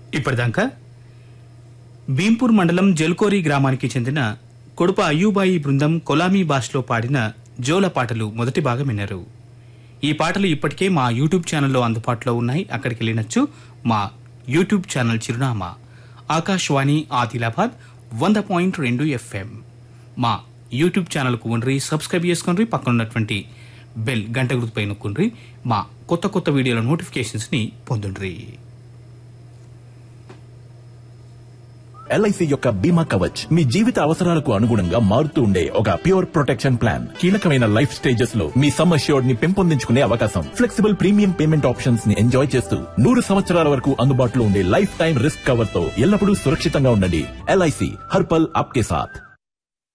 ఇప్పటిదాకా భీంపూర్ మండలం జల్కోరి గ్రామానికి చెందిన కొడుప అయ్యూబాయి బృందం కొలామీ భాషలో పాడిన జోల పాటలు మొదటి భాగం విన్నారు ఈ పాటలు ఇప్పటికే మా యూట్యూబ్ ఛానల్లో అందుబాటులో ఉన్నాయి అక్కడికి వెళ్ళినచ్చు మా యూట్యూబ్ ఛానల్ చిరునామా ఆకాశవాణి ఆదిలాబాద్ వంద పాయింట్ రెండు ఎఫ్ఎం మా యూట్యూబ్ ఛానల్కు ఉండ్రి సబ్స్క్రైబ్ చేసుకుని పక్కన ఉన్నటువంటి బెల్ గంట గుర్తుపై నొక్కుండ్రి మా కొత్త కొత్త వీడియోల నోటిఫికేషన్స్ ని పొందుండ్రి ఎల్ఐసి యొక్క బీమా కవచ్ మీ జీవిత అవసరాలకు అనుగుణంగా మారుతూ ఉండే ఒక ప్యూర్ ప్రొటెక్షన్ ప్లాన్ కీలకమైన లైఫ్ స్టేజెస్ లో మీ సమ్ అష్యూర్డ్ ని పెంపొందించుకునే అవకాశం ఫ్లెక్సిబుల్ ప్రీమియం పేమెంట్ ఆప్షన్స్ ని ఎంజాయ్ చేస్తూ నూరు సంవత్సరాల వరకు అందుబాటులో ఉండే లైఫ్ టైం రిస్క్ కవర్ తో ఎల్లప్పుడూ సురక్షితంగా ఉండండి ఎల్ఐసి హర్పల్ ఆప్కే సాథ్